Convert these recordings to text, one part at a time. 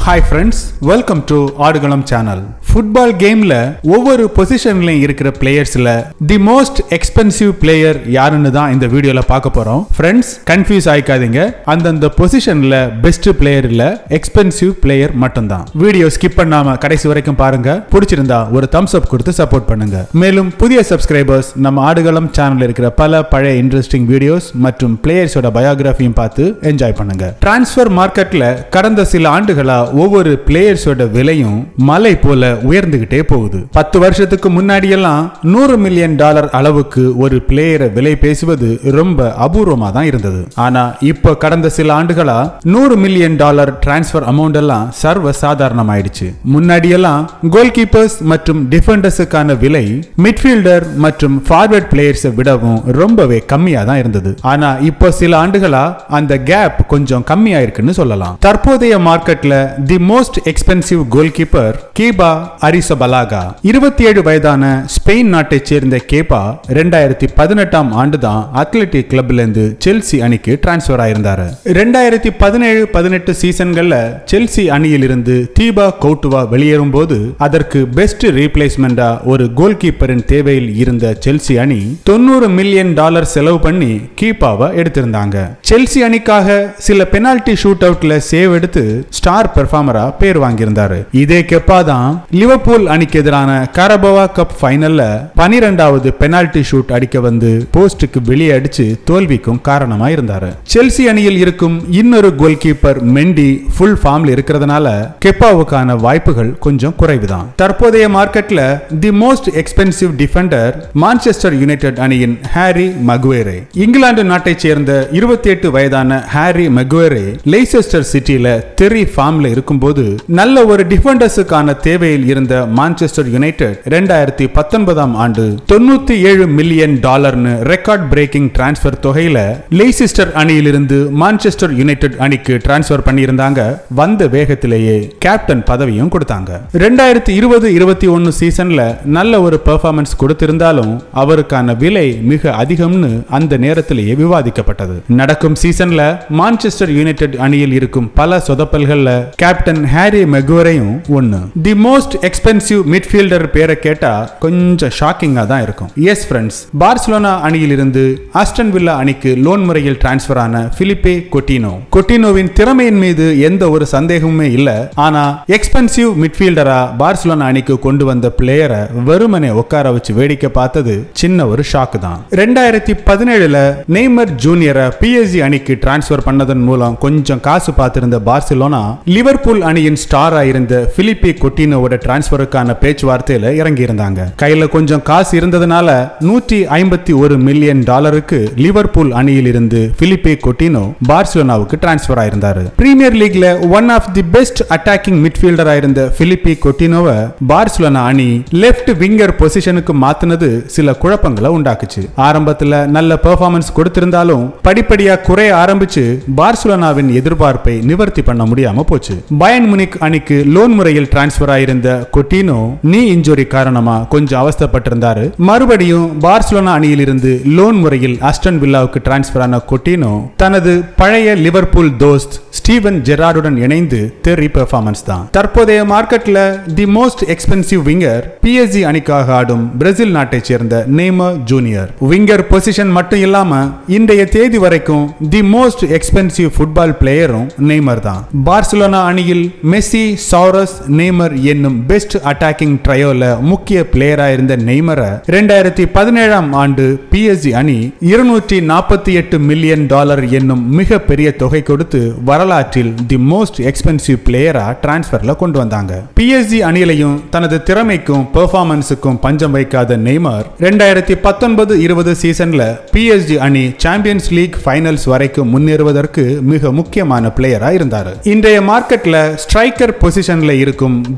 hi friends welcome to Aadukalam channel football கேம்ல ஒவ்வொரு பொசிஷன்லயும் இருக்கிற பிளேயர்ஸ்ல தி மோஸ்ட் எக்ஸ்பென்சிவ் பிளேயர் யாருன்னு தான் இந்த வீடியோல பார்க்க போறோம் ஃப்ரெண்ட்ஸ் கன்ஃபியூஸ் ஆயிக்காதீங்க அந்தந்த பொசிஷன்ல பெஸ்ட் பிளேயர் இல்ல எக்ஸ்பென்சிவ் பிளேயர் மட்டும்தான் வீடியோ ஸ்கிப் பண்ணாம கடைசி வரைக்கும் பாருங்க பிடிச்சிருந்தா ஒரு தம்ஸ் அப் கொடுத்து சப்போர்ட் பண்ணுங்க மேலும் புதிய சப்ஸ்கிரைபர்ஸ் நம்ம ஆடுகளம் சேனல் இருக்கிற பல பழைய இன்ட்ரெஸ்டிங் வீடியோஸ் மற்றும் பிளேயர்ஸோட பயோகிராஃபியும் பார்த்து என்ஜாய் பண்ணுங்க டிரான்ஸ்ஃபர் மார்க்கெட்ல கடந்த சில ஆண்டுகளா ஒவ்வொரு பிளேயர்ஸோட விலையும் மலை போல உயர்ந்துகிட்டே போகுது பத்து வருஷத்துக்கு முன்னாடி எல்லாம் நூறு மில்லியன் டாலர் அளவுக்கு ஒரு பிளேயரை விலை பேசுவது ரொம்ப அபூர்வமா தான் இருந்தது ஆனா இப்போ கடந்த சில ஆண்டுகளா நூறு மில்லியன் டாலர் டிரான்ஸ்ஃபர் அமௌண்ட் எல்லாம் சர்வ சாதாரணமாயிடுச்சு முன்னாடி எல்லாம் கோல் கீப்பர்ஸ் மற்றும் டிஃபெண்டர்ஸுக்கான விலை மிட்ஃபீல்டர் மற்றும் ஃபார்வர்ட் பிளேயர்ஸை விடவும் ரொம்பவே கம்மியா தான் இருந்தது ஆனா இப்போ சில ஆண்டுகளா அந்த கேப் கொஞ்சம் கம்மியா இருக்குன்னு சொல்லலாம் தற்போதைய மார்க்கெட்ல the most expensive goal keeper Kepa Arrizabalaga இருபத்தி ஏழு வயதான ஸ்பெயின் நாட்டைச் சேர்ந்த கேபா ரெண்டாயிரத்தி பதினெட்டாம் ஆண்டு தான் அத்லெட்டிக் கிளப்ல இருந்து செல்சி அணிக்கு டிரான்ஸ்ஃபர் ஆயிருந்தாரு ரெண்டாயிரத்தி பதினேழு பதினெட்டு சீசன்கள்ல செல்சி அணியில் இருந்து தீபா கவுட்டுவா வெளியேறும் போது அதற்கு பெஸ்ட் ரீப்ளேஸ்மெண்டா ஒரு கோல் கீப்பரின் தேவையில் இருந்த செல்சி அணி தொண்ணூறு மில்லியன் டாலர் செலவு பண்ணி கீப்பாவை எடுத்திருந்தாங்க செல்சி அணிக்காக சில பெனால்டி ஷூட் அவுட்ல சேவ் எடுத்து ஸ்டார் பெர்ஃபார்மரா பேர் வாங்கியிருந்தாரு இதே கெப்பா தான் லிவர்பூல் அணிக்கு எதிரான காரபவா கப் ஃபைனல்ல பனிரெண்டாவது பெனால்டி ஷூட் அடிக்க வந்து போஸ்டுக்கு வெளியே அடிச்சு தோல்விக்கும் காரணமா இருந்தாரு செல்சி அணியில் இருக்கும் இன்னொரு கோல் கீப்பர் மெண்டி ஃபுல் ஃபார்ம்ல இருக்கிறதுனால கெப்பாவுக்கான வாய்ப்புகள் கொஞ்சம் குறைவுதான் தற்போதைய மார்க்கெட்ல the most expensive defender Manchester United அணியின் ஹாரி மகுவேரே இங்கிலாந்து நாட்டைச் சேர்ந்த இருபத்தி எட்டு வயதான ஹாரி மகுவேரே லெய்செஸ்டர் சிட்டியில தெரி ஃபார்ம்ல இருக்கும்போது நல்ல ஒரு டிஃபெண்டர்ஸுக்கான தேவையில் இருந்த மான்செஸ்டர் யுனைடெட் ரெண்டாயிரத்தி பத்தொன்பதாம் ஆண்டு தொண்ணூத்தி ஏழு மில்லியன் டாலர்னு ரெக்கார்ட் பிரேக்கிங் டிரான்ஸ்ஃபர் தொகையில லெய்சிஸ்டர் அணியிலிருந்து மான்செஸ்டர் யுனைடெட் அணிக்கு டிரான்ஸ்ஃபர் பண்ணியிருந்தாங்க வந்த வேகத்திலேயே கேப்டன் பதவியும் கொடுத்தாங்க ரெண்டாயிரத்தி இருபது இருபத்தி ஒன்னு சீசன்ல நல்ல ஒரு பெர்ஃபார்மன்ஸ் கொடுத்திருந்தாலும் அவருக்கான விலை மிக அதிகம்னு அந்த நேரத்திலேயே விவாதிக்கப்பட்டது நடக்கும் சீசன்ல மான்செஸ்டர் யுனைடெட் அணியில் இருக்கும் பல சொதப்பல்கள்ல கேப்டன் ஹாரி மெகுவரையும் ஒன்னு தி மோஸ்ட் எக்ஸ்பென்சிவ் மிட்ஃபீல்டர் பேரை கேட்டா கொஞ்சம் ஷாக்கிங்கா தான் இருக்கும் எஸ் ஃப்ரெண்ட்ஸ் பார்சிலோனா அணியில் இருந்து ஆஸ்டன் வில்லா அணிக்கு லோன் முறையில் டிரான்ஸ்ஃபர் ஆன பிலிப்பே கொட்டினோ கொட்டினோவின் திறமையின் மீது எந்த ஒரு சந்தேகமுமே இல்ல ஆனா எக்ஸ்பென்சிவ் மிட்ஃபீல்டரா பார்சிலோனா அணிக்கு கொண்டு வந்த பிளேயரை வெறுமனே உட்கார வச்சு வேடிக்கை பார்த்தது சின்ன ஒரு ஷாக் தான் ரெண்டாயிரத்தி பதினேழுல நெய்மர் ஜூனியரை பிஎஸ்ஜி அணிக்கு டிரான்ஸ்ஃபர் பண்ணதன் மூலம் கொஞ்சம் காசு பார்த்திருந்த பார்சிலோனா லிவர்பூல் அணியின் ஸ்டாரா இருந்த பிலிப்பி கொட்டினோவோட டிரான்ஸ்ஃபருக்கான பேச்சுவார்த்தையில இறங்கி இருந்தாங்க கையில கொஞ்சம் காசு இருந்ததுனால நூற்றி ஐம்பத்தி ஒரு மில்லியன் டாலருக்கு லிவர்பூல் அணியில் இருந்து பிலிப்பே கொட்டினோ பார்சிலோனாவுக்கு டிரான்ஸ்ஃபர் ஆயிருந்தாரு பிரீமியர் லீக்ல one of the best attacking மிட்ஃபீல்டரா இருந்த பிலிப்பி கொட்டினோவை பார்சிலோனா அணி லெஃப்ட் விங்கர் பொசிஷனுக்கு மாத்தினது சில குழப்பங்களை உண்டாக்குச்சு ஆரம்பத்துல நல்ல பெர்ஃபார்மன்ஸ் கொடுத்திருந்தாலும் படிப்படியா குறைய ஆரம்பிச்சு பார்சிலோனாவின் எதிர்பார்ப்பை நிவர்த்தி பண்ண முடியாம போச்சு பயன் முனிக் அணிக்கு லோன் முறையில் டிரான்ஸ்பர் ஆயிருந்த கொட்டினோ நீ இன்ஜுரி காரணமா கொஞ்சம் அவஸ்தப்பட்டிருந்தாரு மறுபடியும் பார்சிலோனா அணியில் இருந்து லோன் முறையில் அஸ்டன் வில்லாவுக்கு டிரான்ஸ்பர் ஆன கொட்டினோ தனது பழைய லிவர்பூல் தோஸ்த் ஸ்டீவன் ஜெரார்டுடன் இணைந்து தெரி பெர்ஃபார்மன்ஸ் தான் தற்போதைய மார்க்கெட்ல the most expensive winger PSG அணிக்காக ஆடும் பிரேசில் நாட்டைச் சேர்ந்த நேமர் ஜூனியர் விங்கர் பொசிஷன் மட்டும் இல்லாம இன்றைய தேதி வரைக்கும் தி மோஸ்ட் எக்ஸ்பென்சிவ் ஃபுட்பால் பிளேயரும் நெய்மர் தான் பார்சிலோனா அணியில் மெஸ்ஸி சாரஸ் நெய்மர் என்னும் பெஸ்ட் அட்டாக்கிங் ட்ரையோல முக்கிய பிளேயரா இருந்த நெய்மரை ரெண்டாயிரத்தி பதினேழாம் ஆண்டு பிஎஸ்ஜி அணி இருநூற்றி நாற்பத்தி எட்டு மில்லியன் டாலர் என்னும் மிக பெரிய தொகை கொடுத்து வரலாற்றில் தி மோஸ்ட் எக்ஸ்பென்சிவ் பிளேயரா டிரான்ஸ்பர்ல கொண்டு வந்தாங்க பிஎஸ்ஜி அணியிலையும் தனது திறமைக்கும் பெர்ஃபார்மன்ஸுக்கும் பஞ்சம் வைக்காத நெய்மர் ரெண்டாயிரத்தி பத்தொன்பது இருபது சீசன்ல பிஎஸ்ஜி அணி சாம்பியன்ஸ் லீக் ஃபைனல்ஸ் வரைக்கும் முன்னேறுவதற்கு மிக முக்கியமான பிளேயரா இருந்தார் இன்றைய மார்க்கெட்ல ஸ்ட்ரைக்கர் பொசிஷன்ல இருக்கும் the most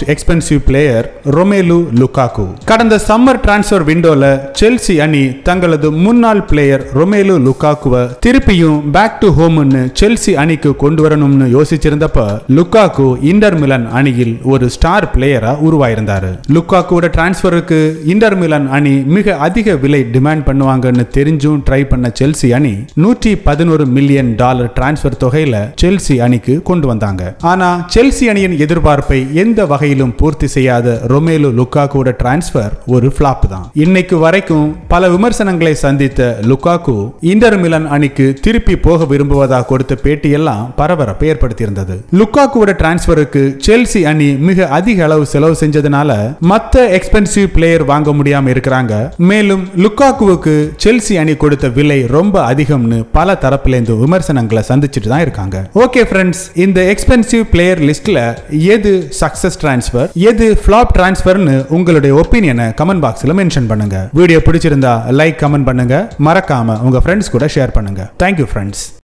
most expensive player Romelu Lukaku கடந்த சம்மர் டிரான்ஸ்ஃபர் விண்டோல செல்சி அணி தங்களது முன்னாள் பிளேயர் ரொமேலு லுகாக்குவை திருப்பியும் பேக் டு ஹோம்னு செல்சி அணிக்கு கொண்டு வரணும்னு யோசிச்சிருந்தப்ப லுகாக்கு இன்டர் மிலன் அணியில் ஒரு ஸ்டார் பிளேயரா உருவாயிருந்தாரு லுகாக்குவோட டிரான்ஸ்ஃபருக்கு இன்டர் மிலன் அணி மிக அதிக விலை டிமாண்ட் பண்ணுவாங்கன்னு தெரிஞ்சும் ட்ரை பண்ண செல்சி அணி நூற்றி பதினோரு மில்லியன் டாலர் டிரான்ஸ்ஃபர் தொகையில செல்சி அணிக்கு கொண்டு வந்தாங்க ஆனா செல்சி அணியின் எதிர்பார்ப்பை எந்த வகையிலும் பூர்த்தி செய்யாத ரொமேலு லுக்காக்குவோட டிரான்ஸ்ஃபர் ஒரு ஃபிளாப் தான் இன்னைக்கு வரைக்கும் பல விமர்சனங்களை சந்தித்த லுக்காக்கு இன்டர் மிலன் அணிக்கு திருப்பி போக விரும்புவதாக கொடுத்த பேட்டியெல்லாம் பரபரப்பை ஏற்படுத்தியிருந்தது லுக்காக்குவோட டிரான்ஸ்ஃபருக்கு செல்சி அணி மிக அதிக அளவு செலவு செஞ்சதுனால மத்த எக்ஸ்பென்சிவ் பிளேயர் வாங்க முடியாம இருக்கிறாங்க மேலும் லுக்காக்குவுக்கு செல்சி அணி கொடுத்த விலை ரொம்ப அதிகம்னு பல தரப்புல இருந்து விமர்சனங்களை சந்திச்சுட்டு தான் இருக்காங்க ஓகே ஃப்ரெண்ட்ஸ் இந்த எக்ஸ்பென்சிவ் பிளேயர் லிஸ்ட்ல எது சக்சஸ் டிரான்ஸ்ஃபர் எது ஃபிளாப் டிரான்ஸ்ஃபர்னு உங்களுடைய ஒப்பீனியனை கமெண்ட் பாக்ஸ்ல மென்ஷன் பண்ணுங்க வீடியோ பிடிச்சிருந்தா லைக் கமெண்ட் பண்ணுங்க மறக்காம உங்க ஃப்ரெண்ட்ஸ் கூட ஷேர் பண்ணுங்க தேங்க்யூ ஃப்ரெண்ட்ஸ்